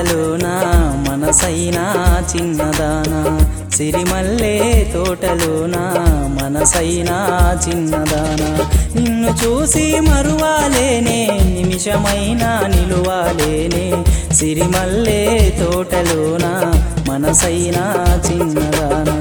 తోటలోన మనసైనా చిన్నదానా సిరిమల్లే తోటలోన మనసైనా చిన్నదానా నిన్ను చూసి మరువాలేనే నిమిషమైనా నిలువాలేనే సిరిమల్లే తోటలోన మనసైనా చిన్నదానా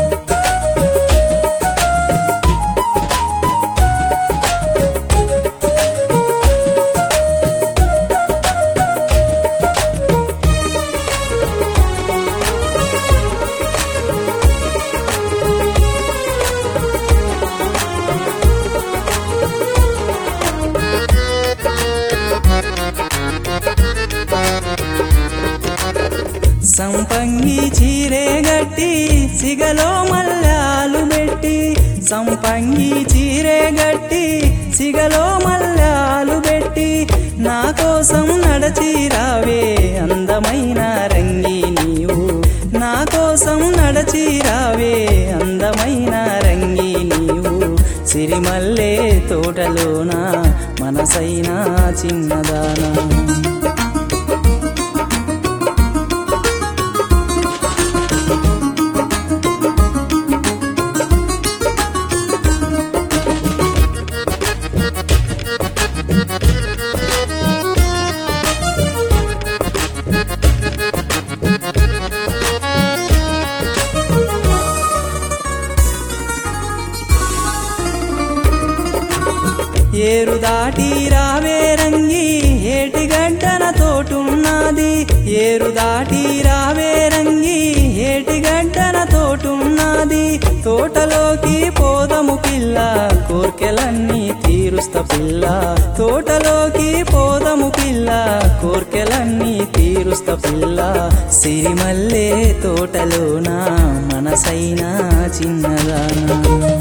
సంపంగి చీరే గట్టి సిగలో మల్లాలు పెట్టి సంపంగి చీరే గట్టి సిగలో మల్లాలు పెట్టి నా కోసం నడచి రావే అందమైన రంగి నీవు నా కోసం నడచి రావే అందమైన రంగి నీవు సిరిమల్లే తోటలోన మనసైనా చిన్నదానా ఏరు దాటి రావే రంగి ఏటిగడ్డన తోటున్నది ఏరు దాటి రావే రంగి ఏటిగడ్డన తోటున్నది తోటలోకి పోదము పిల్ల కోర్కెలన్నీ తీరుస్త పిల్ల తోటలోకి పోదము పిల్ల కోర్కెలన్నీ తీరుస్త పిల్ల సిరిమల్లే తోటలోన మనసైనా చిన్నదానా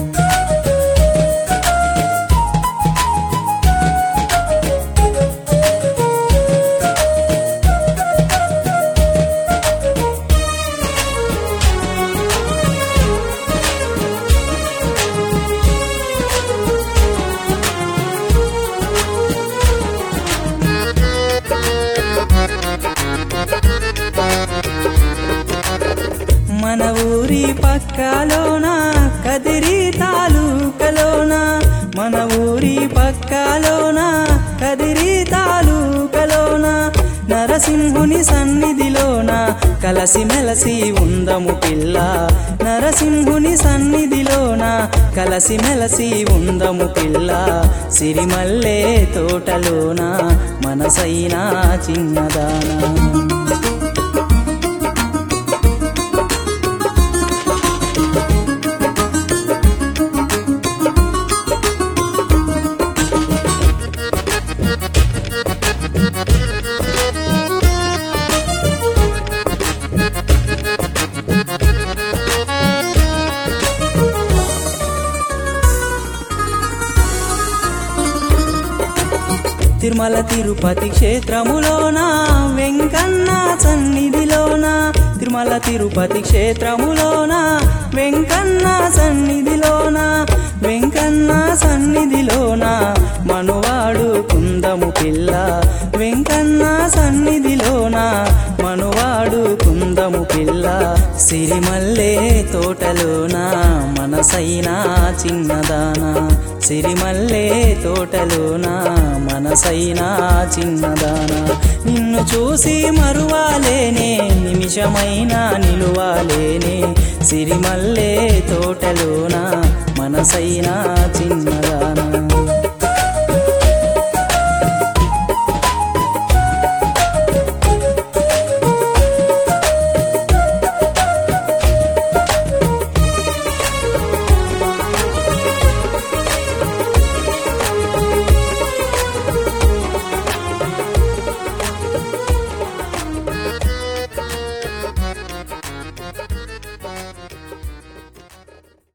మన ఊరి పక్కలోన కదిరి తాలూకలోన మన ఊరి పక్కలోన కదిరి తాలూకలోన నరసింహుని సన్నిధిలోన కలసి మెలసి ఉందము పిల్ల నరసింహుని సన్నిధిలోన కలసి మెలసి ఉందము పిల్ల సిరిమల్లే తోటలోన మనసైనా చిన్నదానా తిరుమల తిరుపతి క్షేత్రములోన వెంకన్న సన్నిధిలోన తిరుమల తిరుపతి క్షేత్రములోన వెంకన్న సన్నిధిలోన వెంకన్న సన్నిధిలోన మనువాడు కుందము పిల్ల వెంకన్న సన్నిధిలోన మనువాడు కుందము పిల్ల సిరిమల్లే తోటలోన మనసైనా చిన్నదానా సిరిమల్లే తోటలోన మనసైనా చిన్నదానా నిన్ను చూసి మరువాలేనే నిమిషమైనా నిలువాలేనే సిరిమల్లే తోటలోన మనసైనా చిన్నదానా